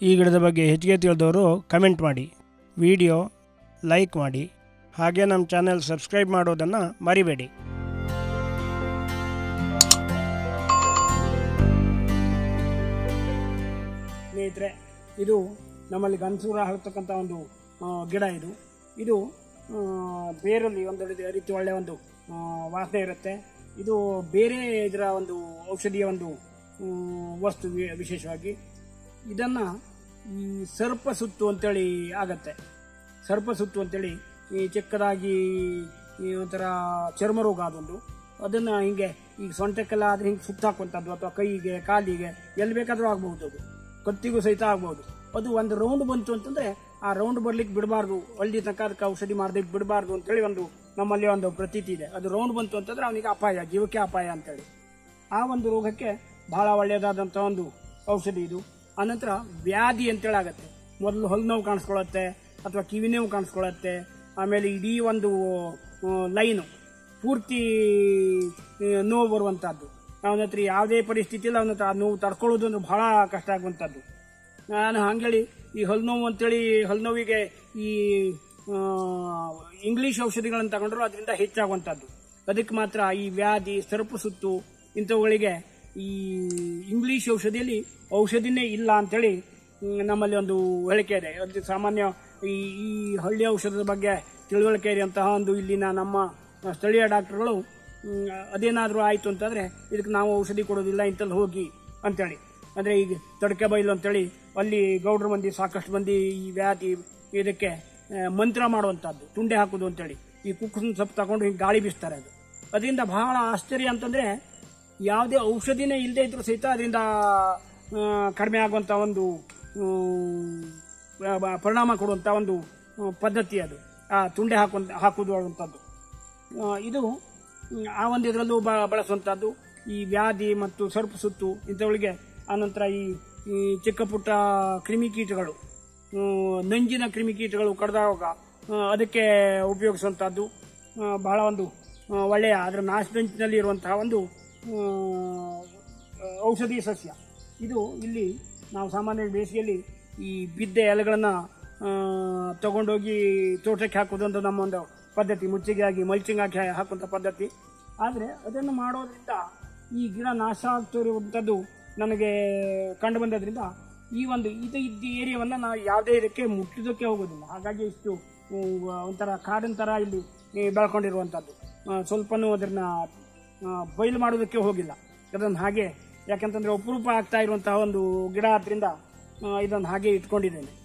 ಈ ಗಿಡದ ಬಗ್ಗೆ ಹೆಚ್ಚಿಗೆ ತಿಳಿದವರು ಕಮೆಂಟ್ ಮಾಡಿ ವಿಡಿಯೋ ಲೈಕ್ ಮಾಡಿ ಹಾಗೆ ನಮ್ಮ ಚಾನೆಲ್ ಸಬ್ಸ್ಕ್ರೈಬ್ ಮಾಡೋದನ್ನು ಮರಿಬೇಡಿ ಸ್ನೇಹಿತರೆ ಇದು ನಮ್ಮಲ್ಲಿ ಗನ್ಸೂರ ಹರತಕ್ಕಂಥ ಒಂದು ಆ, ಗಿಡ ಇದು ಇದು ಆ, ಬೇರಲ್ಲಿ ಒಂದು ರೀತಿ- ರೀತಿ ಒಳ್ಳೆಯ ಒಂದು ಆ, ವಾಸನೆ ಇರುತ್ತೆ ಇದು ಬೇರೆ ಇದರ ಒಂದು ಔಷಧಿಯ ಒಂದು ಹ್ಮ್, ವಸ್ತು ವಿ- ವಿಶೇಷವಾಗಿ ಇದನ್ನು ಈ ಸರ್ಪ ಸುತ್ತು ಅಂತೇಳಿ ಆಗತ್ತೆ ಸರ್ಪ ಸುತ್ತು ಅಂತೇಳಿ ಈ ಚಿಕ್ಕದಾಗಿ ಈ ಒಂಥರ ಚರ್ಮ ರೋಗ ಅದೊಂದು ಅದನ್ನು ಹಿಂಗೆ ಈಗ ಸೊಂಟಕ್ಕೆಲ್ಲ ಆದರೆ ಹಿಂಗೆ ಸುತ್ತ ಹಾಕುವಂಥದ್ದು ಅಥವಾ ಕೈಗೆ ಕಾಲಿಗೆ ಎಲ್ಲಿ ಬೇಕಾದರೂ ಆಗ್ಬಹುದು ಅದು ಕತ್ತಿಗೂ ಸಹಿತ ಆಗ್ಬಹುದು ಅದು ಒಂದು ರೌಂಡ್ ಬಂತು ಅಂತಂದ್ರೆ ಆ ರೌಂಡ್ ಬರ್ಲಿಕ್ಕೆ ಬಿಡಬಾರ್ದು ಅಲ್ಲಿ ತನಕ ಅದಕ್ಕೆ ಔಷಧಿ ಮಾಡದೆ ಬಿಡಬಾರ್ದು ಅಂತೇಳಿ ಒಂದು ನಮ್ಮಲ್ಲಿ ಒಂದು ಪ್ರತೀತಿ ಇದೆ ಅದು ರೌಂಡ್ ಬಂತು ಅಂತಂದ್ರೆ ಅವನಿಗೆ ಅಪಾಯ ಜೀವಕ್ಕೆ ಅಪಾಯ ಅಂತೇಳಿ ಆ ಒಂದು ರೋಗಕ್ಕೆ ಬಹಳ ಒಳ್ಳೆಯದಾದಂಥ ಒಂದು ಔಷಧಿ ಇದು ಅನಂತರ ವ್ಯಾಧಿ ಅಂತೇಳಿ ಆಗತ್ತೆ ಮೊದಲು ಹಲ್ಲು ನೋವು ಕಾಣಿಸ್ಕೊಳ್ಳುತ್ತೆ ಅಥವಾ ಕಿವಿ ನೋವು ಕಾಣಿಸ್ಕೊಳ್ಳುತ್ತೆ ಆಮೇಲೆ ಇಡೀ ಒಂದು ಲೈನು ಪೂರ್ತಿ ಆ, ನೋವು ಬರುವಂಥದ್ದು ಅವನ ಹತ್ರ ಯಾವುದೇ ಪರಿಸ್ಥಿತಿಯಲ್ಲಿ ಅವನ ಹತ್ರ ಆ ನೋವು ತಡ್ಕೊಳ್ಳೋದು ಅಂದ್ರೆ ಬಹಳ ಕಷ್ಟ ಆಗುವಂಥದ್ದು ನಾನು ಹಂಗೇಳಿ ಈ ಹಲ್ಲು ನೋವು ಅಂತೇಳಿ ಹಲ್ಲು ನೋವಿಗೆ ಈ ಆ, ಇಂಗ್ಲಿಷ್ ಔಷಧಿಗಳನ್ನು ತಗೊಂಡ್ರು ಅದರಿಂದ ಹೆಚ್ಚಾಗುವಂಥದ್ದು ಅದಕ್ಕೆ ಮಾತ್ರ ಈ ವ್ಯಾಧಿ ಸರ್ಪ ಸುತ್ತು ಇಂಥವುಗಳಿಗೆ ಈ ಇಂಗ್ಲಿಷ್ ಔಷಧಿಯಲ್ಲಿ ಔಷಧಿನೇ ಇಲ್ಲ ಅಂತೇಳಿ ಹ್ಮ್, ನಮ್ಮಲ್ಲಿ ಒಂದು ಹೇಳಿಕೆ ಇದೆ ಅದು ಸಾಮಾನ್ಯ ಈ ಈ ಹಳ್ಳಿ ಔಷಧದ ಬಗ್ಗೆ ತಿಳುವಳಿಕೆ ಇರುವಂತಹ ಒಂದು ಇಲ್ಲಿನ ನಮ್ಮ ಸ್ಥಳೀಯ ಡಾಕ್ಟರ್ಗಳು ಹ್ಮ್, ಅದೇನಾದರೂ ಆಯಿತು ಅಂತಂದರೆ ಇದಕ್ಕೆ ನಾವು ಔಷಧಿ ಕೊಡೋದಿಲ್ಲ ಇಂಥಲ್ಲಿ ಹೋಗಿ ಅಂತೇಳಿ ಅಂದರೆ ಈಗ ತಡಕೆ ಬೈಲು ಅಂತೇಳಿ ಅಲ್ಲಿ ಗೌಡ್ರ ಮಂದಿ ಸಾಕಷ್ಟು ಮಂದಿ ಈ ವ್ಯಾಧಿ ಇದಕ್ಕೆ ಆ, ಮಂತ್ರ ಮಾಡುವಂಥದ್ದು ತುಂಡೆ ಹಾಕೋದು ಅಂತೇಳಿ ಈ ಕುಕ್ಕುನ ಸೊಪ್ಪು ತಗೊಂಡು ಹಿಂಗೆ ಗಾಳಿ ಬೀಸ್ತಾರೆ ಅದು ಅದರಿಂದ ಬಹಳ ಆಶ್ಚರ್ಯ ಅಂತಂದರೆ ಯಾವುದೇ ಔಷಧಿನೇ ಇಲ್ಲದೆ ಇದ್ರೂ ಸಹಿತ ಅದರಿಂದ ಆ, ಕಡಿಮೆ ಆಗುವಂಥ ಒಂದು ಹ್ಮ್, ಬ- ಪರಿಣಾಮ ಕೊಡುವಂಥ ಒಂದು ಆ, ಪದ್ಧತಿ ಅದು ಆ ತುಂಡೆ ಹಾಕುವಂತ ಹಾಕುವುದು ಅನ್ನುವಂಥದ್ದು ಆ, ಇದು ಹ್ಮ್, ಆ ಒಂದು ಇದರಲ್ಲೂ ಬ ಬಳಸುವಂಥದ್ದು ಈ ವ್ಯಾಧಿ ಮತ್ತು ಸರ್ಪ ಸುತ್ತು ಇಂಥವುಗಳಿಗೆ ಆನಂತರ ಈ ಈ ಚಿಕ್ಕ ಪುಟ್ಟ ಕ್ರಿಮಿಕೀಟಗಳು ಹ್ಮ್, ನಂಜಿನ ಕ್ರಿಮಿಕೀಟಗಳು ಕಡ್ದಾಗ ಆ, ಅದಕ್ಕೆ ಉಪಯೋಗಿಸುವಂಥದ್ದು ಆ, ಬಹಳ ಒಂದು ಆ, ಒಳ್ಳೆಯ ಅದರ ನಾಶದಂಚಿನಲ್ಲಿ ಇರುವಂತಹ ಒಂದು ಆ, ಔಷಧಿ ಸಸ್ಯ ಇದು ಇಲ್ಲಿ ನಾವು ಸಾಮಾನ್ಯ ಬೇಸಿಗೆಯಲ್ಲಿ ಈ ಬಿದ್ದ ಎಲೆಗಳನ್ನು ತಗೊಂಡೋಗಿ ತೋಟಕ್ಕೆ ಹಾಕೋದು ಅಂತ ನಮ್ಮ ಒಂದು ಪದ್ಧತಿ ಮುಚ್ಚಿಗೆ ಆಗಿ ಮಲ್ಚಿಂಗ್ ಹಾಕಿ ಹಾಕುವಂಥ ಪದ್ಧತಿ ಆದರೆ ಅದನ್ನು ಮಾಡೋದ್ರಿಂದ ಈ ಗಿಡ ನಾಶ ಆಗ್ತಿರುವಂಥದ್ದು ನನಗೆ ಕಂಡು ಬಂದದ್ರಿಂದ ಈ ಒಂದು ಇದು ಇದ್ದ ಏರಿಯಾವನ್ನು ನಾವು ಯಾವುದೇ ಇದಕ್ಕೆ ಮುಟ್ಟಿದಕ್ಕೆ ಹೋಗೋದಿಲ್ಲ ಹಾಗಾಗಿ ಇಷ್ಟು ಉಮ್, ಒಂಥರ ಕಾಡಿನ ಥರ ಇಲ್ಲಿ ಈ ಬೆಳ್ಕೊಂಡಿರುವಂಥದ್ದು ಆ, ಸ್ವಲ್ಪನೂ ಅದನ್ನ ಆ, ಬಯಲು ಮಾಡೋದಕ್ಕೆ ಹೋಗಿಲ್ಲ ಅದನ್ನು ಹಾಗೆ ಯಾಕಂತಂದ್ರೆ ಅಪರೂಪ ಆಗ್ತಾ ಇರುವಂತಹ ಒಂದು ಗಿಡ ಆದ್ರಿಂದ ಇದನ್ನು ಹಾಗೆ ಇಟ್ಕೊಂಡಿದ್ದೇನೆ